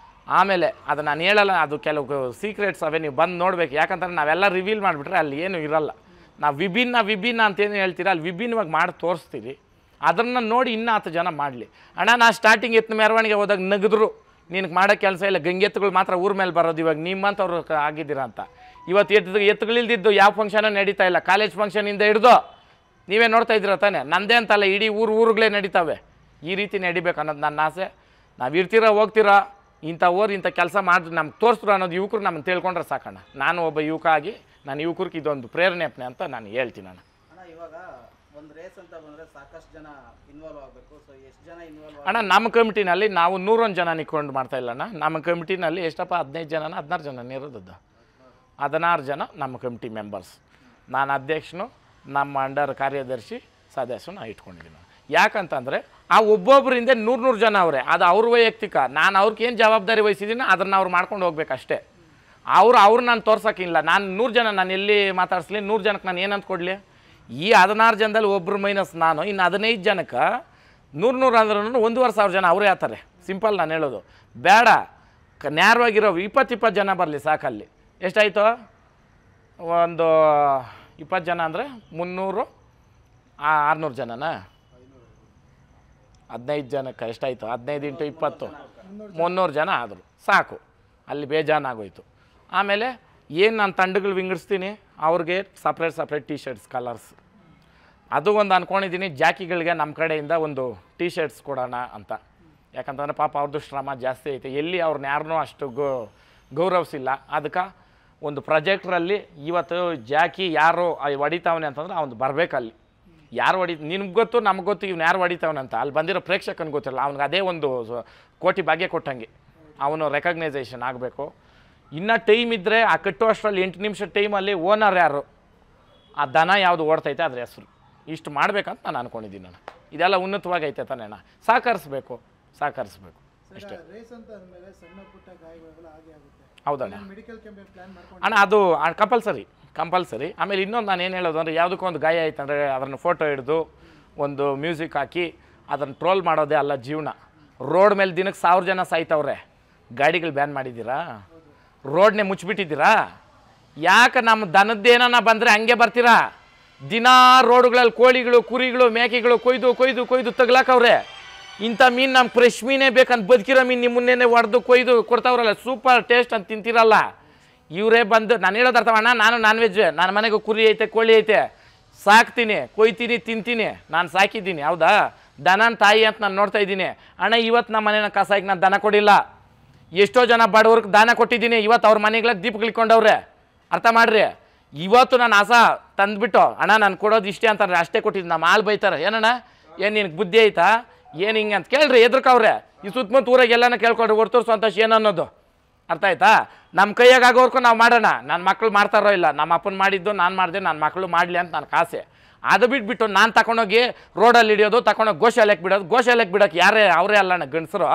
ಆಮೇಲೆ ಅದು ನಾನು ಹೇಳಲ್ಲ ಅದು ಕೆಲವು ಸೀಕ್ರೆಟ್ಸ್ ಅವೇ ನೀವು ಬಂದು ನೋಡ್ಬೇಕು ಯಾಕಂದ್ರೆ ನಾವೆಲ್ಲ ರಿವೀಲ್ ಮಾಡಿಬಿಟ್ರೆ ಅಲ್ಲಿ ಏನು ಇರಲ್ಲ ನಾವು ವಿಭಿನ್ನ ವಿಭಿನ್ನ ಅಂತೇನು ಹೇಳ್ತೀರಾ ಅಲ್ಲಿ ವಿಭಿನ್ನವಾಗಿ ಮಾಡಿ ತೋರಿಸ್ತೀರಿ ಅದನ್ನು ನೋಡಿ ಇನ್ನೂ ಹತ್ತು ಜನ ಮಾಡಲಿ ಅಣ್ಣ ನಾ ಸ್ಟಾರ್ಟಿಂಗ್ ಎತ್ತು ಮೆರವಣಿಗೆ ಹೋದಾಗ ನಗಿದ್ರು ನಿನಗೆ ಮಾಡೋ ಕೆಲಸ ಇಲ್ಲ ಗಂಗೆತ್ತುಗಳು ಮಾತ್ರ ಊರ ಮೇಲೆ ಬರೋದು ಇವಾಗ ನಿಮ್ಮಂಥವ್ರು ಕ- ಆಗಿದ್ದೀರಾ ಅಂತ ಇವತ್ತು ಎತ್ತು ಎತ್ತುಗಳಿಲ್ದಿದ್ದು ಯಾವ ಫಂಕ್ಷನೂ ನಡೀತಾ ಇಲ್ಲ ಕಾಲೇಜ್ ಫಂಕ್ಷನಿಂದ ಹಿಡ್ದು ನೀವೇ ನೋಡ್ತಾ ಇದ್ದೀರ ತಾನೆ ನಂದೇ ಅಂತಲ್ಲ ಇಡೀ ಊರು ಊರುಗಳೇ ನಡೀತಾವೆ ಈ ರೀತಿ ನಡಿಬೇಕು ಅನ್ನೋದು ನನ್ನ ಆಸೆ ನಾವು ಇರ್ತೀರಾ ಹೋಗ್ತೀರಾ ಇಂಥ ಓರ್ ಇಂಥ ಕೆಲಸ ಮಾಡಿ ನಮ್ಗೆ ತೋರಿಸ್ರು ಅನ್ನೋದು ಯುವಕರು ನಮ್ಮನ್ನು ತಿಳ್ಕೊಂಡ್ರೆ ಸಾಕಣ್ಣ ನಾನು ಒಬ್ಬ ಯುವಕ ಆಗಿ ನಾನು ಯುವಕರಿಗೆ ಇದೊಂದು ಪ್ರೇರಣೆಪ್ನೆ ಅಂತ ನಾನು ಹೇಳ್ತೀನಿ ನಾನು ಅಣ್ಣ ಇವಾಗ ಒಂದು ರೇಸ್ ಅಂತ ಬಂದ್ರೆ ಸಾಕಷ್ಟು ಜನ ಇನ್ವಾಲ್ವ್ ಆಗಬೇಕು ಸೊ ಎಷ್ಟು ಜನ ಇನ್ವಾಲ್ವ್ ಅಣ್ಣ ನಮ್ಮ ಕಮಿಟಿನಲ್ಲಿ ನಾವು ನೂರೊಂದು ಜನ ನಿಂತ್ಕೊಂಡು ಮಾಡ್ತಾ ಇಲ್ಲ ಅಣ್ಣ ನಮ್ಮ ಕಮಿಟಿನಲ್ಲಿ ಎಷ್ಟಪ್ಪ ಹದಿನೈದು ಜನನ ಹದಿನಾರು ಜನ ಇರೋದದ್ದು ಹದಿನಾರು ಜನ ನಮ್ಮ ಕಮಿಟಿ ಮೆಂಬರ್ಸ್ ನಾನು ಅಧ್ಯಕ್ಷನು ನಮ್ಮ ಅಂಡರ್ ಕಾರ್ಯದರ್ಶಿ ಸದಸ್ಯನ ಇಟ್ಕೊಂಡಿದ್ದೀನಿ ನಾನು. ಯಾಕಂತಂದರೆ ಆ ಒಬ್ಬೊಬ್ಬರಿಂದ ನೂರು ನೂರು ಜನ ಅವರೇ ಅದು ಅವ್ರ ವೈಯಕ್ತಿಕ ನಾನು ಅವ್ರಿಗೆ ಏನು ಜವಾಬ್ದಾರಿ ವಹಿಸಿದ್ದೀನಿ ಅದನ್ನು ಅವ್ರು ಮಾಡ್ಕೊಂಡು ಹೋಗ್ಬೇಕಷ್ಟೇ ಅವ್ರು ಅವ್ರು ನಾನು ತೋರ್ಸೋಕ್ಕಿಲ್ಲ ನಾನು ನೂರು ಜನ ನಾನು ಎಲ್ಲಿ ಮಾತಾಡಿಸ್ಲಿ ನೂರು ಜನಕ್ಕೆ ನಾನು ಏನಂತ ಕೊಡಲಿ ಈ ಹದಿನಾರು ಜನದಲ್ಲಿ ಒಬ್ಬರು ಮೈನಸ್ ನಾನು ಇನ್ನು ಹದಿನೈದು ಜನಕ್ಕೆ ನೂರು ನೂರು ಅಂದ್ರೂ ಒಂದೂವರೆ ಸಾವಿರ ಜನ ಅವರೇ ಆತಾರೆ ಸಿಂಪಲ್ ನಾನು ಹೇಳೋದು ಬೇಡ ಕ ನ್ಯಾರವಾಗಿರೋ ಇಪ್ಪತ್ತು ಇಪ್ಪತ್ತು ಜನ ಬರಲಿ ಸಾಕಲ್ಲಿ ಎಷ್ಟಾಯಿತು ಒಂದು ಇಪ್ಪತ್ತು ಜನ ಅಂದರೆ ಮುನ್ನೂರು ಆ- ಆರುನೂರು ಜನನಾ ಹದಿನೈದು ಜನಕ್ಕೆ ಎಷ್ಟಾಯಿತು ಹದಿನೈದು ಇಂಟು ಇಪ್ಪತ್ತು ಮುನ್ನೂರು ಜನ ಆದರು ಸಾಕು ಅಲ್ಲಿ ಬೇಜಾನಾಗೋಯ್ತು ಆಮೇಲೆ ಏನು ನಾನು ತಂಡಗಳು ವಿಂಗಡಿಸ್ತೀನಿ ಅವ್ರಿಗೆ separate separate T shirts colours ಅದು ಒಂದು ಅಂದ್ಕೊಂಡಿದ್ದೀನಿ ಜಾಕಿಗಳಿಗೆ ನಮ್ಮ ಕಡೆಯಿಂದ ಒಂದು ಟಿ ಶರ್ಟ್ಸ್ ಕೊಡೋಣ ಅಂತ ಯಾಕಂತಂದರೆ ಪಾಪ ಅವ್ರದ್ದು ಶ್ರಮ ಜಾಸ್ತಿ ಐತೆ ಎಲ್ಲಿ ಅವ್ರನ್ನ ಯಾರನ್ನೂ ಅಷ್ಟು ಗೌ ಗೌರವಿಸಿಲ್ಲ ಅದಕ್ಕೆ ಒಂದು ಪ್ರಾಜೆಕ್ಟ್ರಲ್ಲಿ ಇವತ್ತು ಜಾಕಿ ಯಾರು ಹೊಡಿತಾವನೆ ಅಂತಂದ್ರೆ ಅವ್ನು ಬರಬೇಕಲ್ಲಿ ಯಾರು ಹೊಡಿ ನಿನ್ಗೆ ಗೊತ್ತು ನಮ್ಗೆ ಗೊತ್ತು ಇವ್ನು ಯಾರು ಹೊಡಿತಾವನೆ ಅಂತ ಅಲ್ಲಿ ಬಂದಿರೋ ಪ್ರೇಕ್ಷಕನಿಗೆ ಗೊತ್ತಿರಲ್ಲ ಅವ್ನಿಗೆ ಅದೇ ಒಂದು ಸ- ಕೋಟಿ ಭಾಗ್ಯ ಕೊಟ್ಟಂಗೆ ಅವನು ರೆಕಗ್ನೈಸೇಷನ್ ಆಗಬೇಕು ಇನ್ನು ಟೈಮ್ ಇದ್ದರೆ ಆ ಕಟ್ಟೋ ಅಷ್ಟರಲ್ಲಿ ಎಂಟು ನಿಮಿಷ ಟೈಮಲ್ಲಿ ಓನರ್ ಯಾರು ಆ ದನ ಯಾವುದು ಓಡ್ತೈತೆ ಅದ್ರ ಹೆಸರು ಇಷ್ಟು ಮಾಡ್ಬೇಕಂತ ನಾನು ಅನ್ಕೊಂಡಿದ್ದೀನಿ ನಾನು ಇದೆಲ್ಲ ಉನ್ನತವಾಗೈತೆ ತಾನೇ ಅಣ್ಣ ಸಹಕರಿಸ್ಬೇಕು ಸಹಕರಿಸ್ಬೇಕು ಸರ್ ರೇಸ್ ಅಂತ ಅಂದಮೇಲೆ ಸಣ್ಣ ಪುಟ್ಟ ಗಾಯಗಳೆಲ್ಲ ಹಾಗೆ ಆಗುತ್ತೆ ಹೌದಣ್ಣ ಮೆಡಿಕಲ್ ಕ್ಯಾಂಪ್ ಪ್ಲಾನ್ ಮಾಡ್ಕೊಂಡು ಅಣ್ಣ ಅದು ಕಂಪಲ್ಸರಿ ಕಂಪಲ್ಸರಿ ಆಮೇಲೆ ಇನ್ನೊಂದು ನಾನು ಏನು ಹೇಳೋದು ಅಂದರೆ ಯಾವುದಕ್ಕೂ ಒಂದು ಗಾಯ ಆಯ್ತು ಅಂದರೆ ಅದನ್ನು ಫೋಟೋ ಹಿಡಿದು ಒಂದು ಮ್ಯೂಸಿಕ್ ಹಾಕಿ ಅದನ್ನು ಟ್ರೋಲ್ ಮಾಡೋದೇ ಅಲ್ಲ ಜೀವನ ರೋಡ್ ಮೇಲೆ ದಿನಕ್ಕೆ ಸಾವಿರ ಜನ ಸಾಯ್ತವ್ರೆ ಗಾಡಿಗಳು ಬ್ಯಾನ್ ಮಾಡಿದ್ದೀರಾ ರೋಡ್ನೇ ಮುಚ್ಚಿಬಿಟ್ಟಿದ್ದೀರಾ ಯಾಕೆ ನಮ್ಮ ದನದ್ದೇನ ಬಂದರೆ ಹಂಗೆ ಬರ್ತೀರಾ ದಿನಾ ರೋಡ್ಗಳಲ್ಲಿ ಕೋಳಿಗಳು ಕುರಿಗಳು ಮೇಕೆಗಳು ಕೊಯ್ದು ಕೊಯ್ದು ಕೊಯ್ದು ತಗ್ಲಾಕವ್ರೆ ಇಂಥ ಮೀನು ನಮ್ಮ ಫ್ರೆಶ್ ಮೀನೇ ಬೇಕಂತ ಬದುಕಿರೋ ಮೀನು ನಿಮ್ಮ ಮುನ್ನೆನೆ ಹೊಡೆದು ಕೊಯ್ದು ಕೊಡ್ತಾವ್ರಲ್ಲ ಸೂಪರ್ ಟೇಸ್ಟ್ ಅಂತ ತಿಂತೀರಲ್ಲ ಇವರೇ ಬಂದು ನಾನು ಹೇಳೋದು ಅರ್ಥವಣ್ಣ ನಾನು ನಾನ್ ವೆಜ್ ನನ್ನ ಮನೆಗೆ ಕುರಿ ಐತೆ ಕೋಳಿ ಐತೆ ಸಾಕ್ತೀನಿ ಕೊಯ್ತೀನಿ ತಿಂತೀನಿ ನಾನು ಸಾಕಿದ್ದೀನಿ ಹೌದಾ ದನನ ತಾಯಿ ಅಂತ ನಾನು ನೋಡ್ತಾ ಇದ್ದೀನಿ ಅಣ್ಣ ಇವತ್ತು ನಮ್ಮ ಮನೇನ ಕಸಾಯಿಗೆ ನಾನು ದನ ಕೊಡಿಲ್ಲ ಎಷ್ಟೋ ಜನ ಬಡವ್ರಿಗೆ ದಾನ ಕೊಟ್ಟಿದ್ದೀನಿ ಇವತ್ತು ಅವ್ರ ಮನೆಗಳಿಗೆ ದೀಪಗಳಿಕೊಂಡವ್ರೆ ಅರ್ಥ ಮಾಡ್ರಿ ಇವತ್ತು ನಾನು ಆಸ ತಂದ್ಬಿಟ್ಟು ಅಣ್ಣ ನಾನು ಕೊಡೋದು ಇಷ್ಟೇ ಅಂತಂದ್ರೆ ಅಷ್ಟೇ ಕೊಟ್ಟಿದ್ದು ನಮ್ಮ ಹಾಲು ಬೈತಾರೆ ಏನಣ್ಣ ಏನು ನಿನಗೆ ಬುದ್ಧಿ ಐತಾ ಏನು ಹಿಂಗೆ ಅಂತ ಕೇಳ್ರಿ ಎದ್ರಕವ್ರೆ ಈ ಸುತ್ತಮುತ್ತ ಊರಾಗ ಎಲ್ಲನ ಕೇಳ್ಕೊಡ್ರಿ ಹೊರ್ತೂರು ಸಂತೋಷ ಏನು ಅನ್ನೋದು ಅರ್ಥ ಆಯ್ತಾ ನಮ್ಮ ಕೈಯಾಗ ಆಗೋವರೆಗೂ ನಾವು ಮಾಡೋಣ ನನ್ನ ಮಕ್ಳು ಮಾಡ್ತಾರೋ ಇಲ್ಲ ನಮ್ಮ ಅಪ್ಪನ ಮಾಡಿದ್ದು ನಾನು ಮಾಡಿದೆ ನನ್ನ ಮಕ್ಕಳು ಮಾಡಲಿ ಅಂತ ನನ್ನ ಕಾಸೆ ಅದು ಬಿಟ್ಬಿಟ್ಟು ನಾನು ತಗೊಂಡೋಗಿ ರೋಡಲ್ಲಿ ಹಿಡಿಯೋದು ತಗೊಂಡೋಗಿ ಗೋಶಾಲೆಗೆ ಬಿಡೋದು ಗೋಶಾಲೆಗೆ ಬಿಡೋಕೆ ಯಾರೇ ಅವರೇ ಅಲ್ಲ ಅಣ್ಣ ಗಂಡಸರು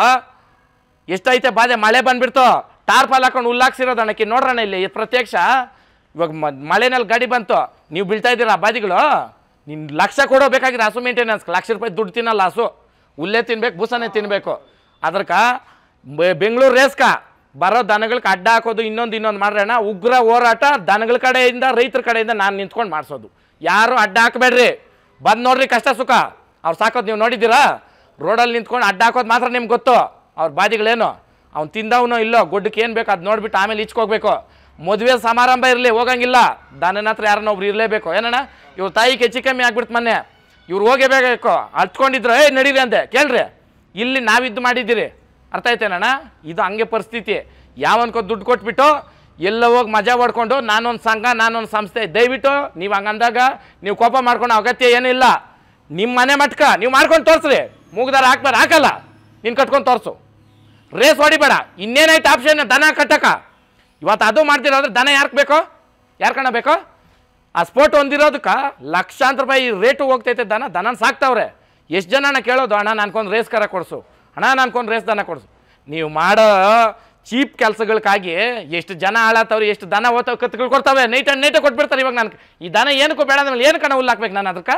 ಎಷ್ಟೈತೆ ಬಾಧೆ ಮಳೆ ಬಂದ್ಬಿಡ್ತು ಟಾರ್ಪಾಲ್ ಹಾಕೊಂಡು ಹುಲ್ಲಾಕ್ಸಿರೋದು ಅಣ್ಣಕ್ಕೆ ನೋಡ್ರಣ್ಣ ಇಲ್ಲಿ ಇದು ಪ್ರತ್ಯಕ್ಷ ಇವಾಗ ಮ- ಮಳೆನಲ್ಲಿ ಗಾಡಿ ಬಂತು ನೀವು ಬೀಳ್ತಾ ಇದ್ದೀರಾ ಬಾದಿಗಳು ನಿನ್ನ ಲಕ್ಷ ಕೊಡೋ ಬೇಕಾಗಿರೋ ಹಸು ಮೇಂಟೆನೆನ್ಸ್ ಲಕ್ಷ ರೂಪಾಯಿ ದುಡ್ಡು ತಿನ್ನಲ್ಲ ಹಸು ಹುಲ್ಲೇ ತಿನ್ಬೇಕು ಬೂಸನೇ ತಿನ್ನಬೇಕು ಅದಕ್ಕೆ ಬೆ- ಬೆಂಗಳೂರು ರೇಸ್ಕ ಬರೋ ದನಗಳಿಗೆ ಅಡ್ಡ ಹಾಕೋದು ಇನ್ನೊಂದು ಇನ್ನೊಂದು ಮಾಡ್ರಣ್ಣ ಉಗ್ರ ಹೋರಾಟ ದನಗಳ ಕಡೆಯಿಂದ ರೈತರ ಕಡೆಯಿಂದ ನಾನು ನಿಂತ್ಕೊಂಡು ಮಾಡಿಸೋದು ಯಾರು ಅಡ್ಡ ಹಾಕಬೇಡ್ರಿ ಬಂದು ನೋಡ್ರಿ ಕಷ್ಟ ಸುಖ ಅವ್ರು ಸಾಕೋದು ನೀವು ನೋಡಿದ್ದೀರಾ ರೋಡಲ್ಲಿ ನಿಂತ್ಕೊಂಡು ಅಡ್ಡ ಹಾಕೋದು ಮಾತ್ರ ನಿಮ್ಗೆ ಗೊತ್ತು ಅವ್ರ ಬಾದಿಗಳೇನು ಅವ್ನು ತಿಂದವನೋ ಇಲ್ಲೋ ಗೊಡ್ಡಕ್ಕೆ ಏನು ಬೇಕು ಅದು ನೋಡ್ಬಿಟ್ಟು ಆಮೇಲೆ ಇಚ್ಕೋಗ್ಬೇಕು ಮದುವೆ ಸಮಾರಂಭ ಇರಲಿ ಹೋಗಂಗಿಲ್ಲ ದನನ ಹತ್ರ ಯಾರನ್ನ ಒಬ್ರು ಇರಲೇಬೇಕು ಏನಣ್ಣ ಇವ್ರ ತಾಯಿಗೆ ಹೆಚ್ಚು ಕಮ್ಮಿ ಆಗ್ಬಿಡ್ತು ಮೊನ್ನೆ ಇವ್ರು ಹೋಗೇಬೇಕು ಹತ್ಕೊಂಡಿದ್ರು ಏ ನಡೀರಿ ಅಂತೆ ಕೇಳ್ರಿ ಇಲ್ಲಿ ನಾವಿದ್ದು ಮಾಡಿದ್ದೀರಿ ಅರ್ಥ ಆಯ್ತೇನಣ್ಣ ಇದು ಹಂಗೆ ಪರಿಸ್ಥಿತಿ ಯಾವನ್ಕೋ ದುಡ್ಡು ಕೊಟ್ಬಿಟ್ಟು ಎಲ್ಲ ಹೋಗಿ ಮಜಾ ಹೊಡ್ಕೊಂಡು ನಾನೊಂದು ಸಂಘ ನಾನೊಂದು ಸಂಸ್ಥೆ ದಯವಿಟ್ಟು ನೀವು ಹಂಗಂದಾಗ ನೀವು ಕೋಪ ಮಾಡ್ಕೊಳೋ ಅಗತ್ಯ ಏನಿಲ್ಲ ನಿಮ್ಮ ಮನೆ ಮಟ್ಕ ನೀವು ಮಾಡ್ಕೊಂಡು ತೋರಿಸ್ರಿ ಮೂಗ್ದಾರ ಹಾಕ್ಬಾರ ಹಾಕಲ್ಲ ನೀನು ಕಟ್ಕೊಂಡು ತೋರಿಸು ರೇಸ್ ಹೊಡಿಬೇಡ ಇನ್ನೇನಾಯ್ತು ಆಪ್ಷನ್ ದನ ಕಟ್ಟಕ ಇವತ್ತು ಅದು ಮಾಡ್ತಿರೋದ್ರೆ ದನ ಯಾರ್ಗೆ ಬೇಕೋ ಯಾರು ಕಣ ಬೇಕೋ ಆ ಸ್ಪೋರ್ಟ್ ಹೊಂದಿರೋದಕ್ಕೆ ಲಕ್ಷಾಂತರ ರೂಪಾಯಿ ರೇಟು ಹೋಗ್ತೈತೆ ದನ ದನ ಸಾಕ್ತಾವ್ರೆ ಎಷ್ಟು ಜನನ ಕೇಳೋದು ಅಣ್ಣ ನನ್ಕೊಂದು ರೇಸ್ ಕರ ಕೊಡಿಸು ಅಣ್ಣ ನನ್ಕೊಂದು ರೇಸ್ ದನ ಕೊಡಿಸು ನೀವು ಮಾಡೋ ಚೀಪ್ ಕೆಲಸಗಳಿಗಾಗಿ ಎಷ್ಟು ಜನ ಹಾಳಾತವ್ರೆ ಎಷ್ಟು ದನ ಓದ್ತಾವೆ ಕತ್ಗಳು ಕೊಡ್ತಾವೆ ನೈಟ್ ಆ್ಯಂಡ್ ನೈಟೇ ಕೊಟ್ಬಿಡ್ತಾರೆ ಇವಾಗ ನಾನು ಈ ದನ ಏನಕ್ಕೂ ಬೇಡ ಅಂದ್ರೆ ಏನು ಕಣ ಹುಲ್ಲು ಹಾಕ್ಬೇಕು ನಾನು ಅದಕ್ಕೆ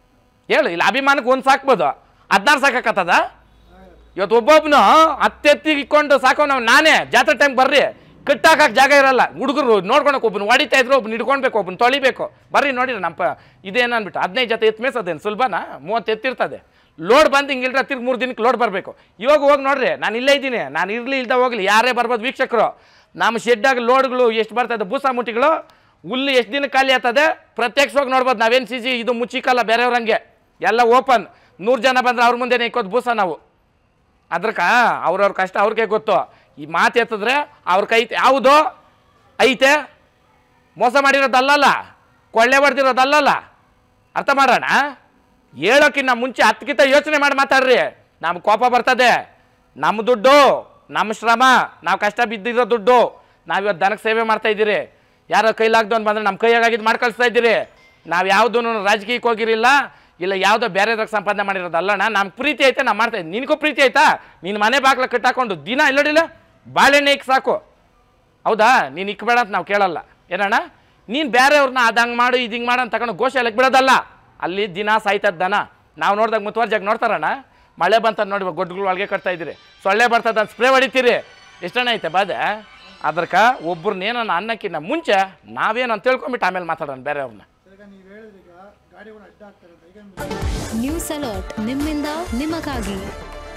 ಹೇಳು ಇಲ್ಲಿ ಅಭಿಮಾನಕ್ಕೆ ಒಂದು ಸಾಕ್ಬೋದು ಹದಿನಾರು ಸಾಕಕ್ಕತ್ತದ ಇವತ್ತು ಒಬ್ಬೊಬ್ಬನು ಹತ್ತೆತ್ತಿ ಇಕ್ಕೊಂಡು ಸಾಕೋ ನಾವು ನಾನೇ ಜಾತ್ರೆ ಟೈಮ್ ಬರ್ರಿ ಕಟ್ಟಾಕಕ್ಕೆ ಜಾಗ ಇರಲ್ಲ ಹುಡುಗರು ನೋಡ್ಕೊಳಕ್ಕೆ ಒಬ್ಬನು ಹೊಡಿತಾ ಇದ್ರು ಒಬ್ಬನು ಹಿಡ್ಕೊಳ್ಬೇಕು ಒಬ್ಬನು ತೊಳಿಬೇಕು ಬರ್ರಿ ನೋಡಿರಿ ನಮ್ಮ ಪ- ಇದೇನು ಅಂದ್ಬಿಟ್ಟು ಹದಿನೈದು ಜೊತೆ ಎತ್ತು ಮೇಸೋದೇನು ಸುಲಭನಾ ಮೂವತ್ತು ಎತ್ತಿರ್ತದೆ ಲೋಡ್ ಬಂದು ಹಿಂಗಿಲ್ರ ತಿರ್ಗಿ ಮೂರು ದಿನಕ್ಕೆ ಲೋಡ್ ಬರಬೇಕು ಇವಾಗ ಹೋಗಿ ನೋಡ್ರಿ ನಾನು ಇಲ್ಲೇ ಇದ್ದೀನಿ ನಾನು ಇರಲಿ ಇಲ್ದ ಹೋಗಲಿ ಯಾರೇ ಬರ್ಬೋದು ವೀಕ್ಷಕರು ನಮ್ಮ ಶೆಡ್ಡಾಗ ಲೋಡ್ಗಳು ಎಷ್ಟು ಬರ್ತದೆ ಬೂಸ ಮುಟ್ಟಿಗಳು ಹುಲ್ಲು ಎಷ್ಟು ದಿನ ಖಾಲಿ ಆಗ್ತದೆ ಪ್ರತ್ಯಕ್ಷವಾಗಿ ನೋಡ್ಬೋದು ನಾವೇನು ಸಿ ಸಿ ಇದು ಮುಚ್ಚಿಕಲ್ಲ ಬೇರೆಯವ್ರಂಗೆ ಎಲ್ಲ ಓಪನ್ ನೂರು ಜನ ಬಂದ್ರೆ ಅವ್ರ ಮುಂದೆ ಇಕ್ಕೋದು ಬೂಸ ನಾವು ಅದ್ರಕ ಅವ್ರವ್ರ ಕಷ್ಟ ಅವ್ರಿಗೆ ಗೊತ್ತು ಈ ಮಾತು ಎತ್ತಿದ್ರೆ ಅವ್ರ ಕೈ ಯಾವುದು ಐತೆ ಮೋಸ ಮಾಡಿರೋದಲ್ಲಲ್ಲ ಕೊಳ್ಳೆ ಹೊಡೆದಿರೋದಲ್ಲಲ್ಲ ಅರ್ಥ ಮಾಡೋಣ ಹೇಳೋಕ್ಕಿಂತ ಮುಂಚೆ ಹತ್ತಕ್ಕಿಂತ ಯೋಚನೆ ಮಾಡಿ ಮಾತಾಡ್ರಿ ನಮ್ಗೆ ಕೋಪ ಬರ್ತದೆ ನಮ್ಮ ದುಡ್ಡು ನಮ್ಮ ಶ್ರಮ ನಾವು ಕಷ್ಟ ಬಿದ್ದಿರೋ ದುಡ್ಡು ನಾವು ಇವತ್ತು ದನಕ್ಕೆ ಸೇವೆ ಮಾಡ್ತಾ ಇದ್ದೀರಿ ಯಾರೋ ಕೈಲಾಗ್ದು ಅಂತ ಬಂದರೆ ನಮ್ಮ ಕೈಯಾಗಿದ್ದು ಮಾಡಿ ಕಳಿಸ್ತಾ ಇದ್ದೀರಿ ನಾವು ಯಾವುದೂ ರಾಜಕೀಯಕ್ಕೆ ಹೋಗಿರಿಲ್ಲ ಇಲ್ಲ ಯಾವುದೋ ಬೇರೆದಾಗ ಸಂಪಾದನೆ ಮಾಡಿರೋದಲ್ಲಣ್ಣ ನಮ್ಗೆ ಪ್ರೀತಿ ಐತೆ ನಾವು ಮಾಡ್ತಾ ಇದ್ದೀವಿ ನಿನಗೂ ಪ್ರೀತಿ ಆಯ್ತಾ ನಿನ್ನ ಮನೆ ಬಾಗ್ಲ ಕಟ್ಟಾಕೊಂಡು ದಿನ ಇಲ್ಲೋಡಿಲ್ಲ ಬಾಳೆಹಣ್ಣೆ ಇಕ್ ಸಾಕು ಹೌದಾ ನೀನು ಇಕ್ಬೇಡ ಅಂತ ನಾವು ಕೇಳಲ್ಲ ಏನಣ್ಣ ನೀನು ಬೇರೆಯವ್ರನ್ನ ಅದು ಹಂಗೆ ಮಾಡು ಇದು ಹಿಂಗೆ ಮಾಡು ಅಂತ ತಗೊಂಡು ಗೋಶಾಲೆಗೆ ಬಿಡೋದಲ್ಲ ಅಲ್ಲಿ ದಿನ ಸಾಯ್ತದ ದನ ನಾವು ನೋಡಿದಾಗ ಮುತುವರ್ಜಾಗಿ ನೋಡ್ತಾರಣ್ಣ ಮಳೆ ಬಂತ ನೋಡಿ ಗೊಡ್ಗಳು ಒಳಗೆ ಕಟ್ತಾ ಇದ್ದೀರಿ ಸೊಳ್ಳೆ ಬರ್ತದ ಅಂತ ಸ್ಪ್ರೇ ಹೊಡಿತೀರಿ ಎಷ್ಟಣ್ಣ ಐತೆ ಬಾಧೆ ಅದ್ರಕ ಒಬ್ರನ್ನೇನೋ ಅನ್ನಕ್ಕಿಂತ ಮುಂಚೆ ನಾವೇನು ಅಂತ ತಿಳ್ಕೊಂಬಿಟ್ಟು ಆಮೇಲೆ ಮಾತಾಡೋಣ ಬೇರೆಯವ್ರನ್ನ ಈಗ ನೀವು ಹೇಳಿದ್ರೀಗ ಗಾಡಿಗಳು ಅಡ್ಡ ಆಗ್ತಾರೆ ಅಂತ ಈಗ ನ್ಯೂಸ್ ಅಲರ್ಟ್ ನಿಮ್ಮಿಂದ ನಿಮಗಾಗಿ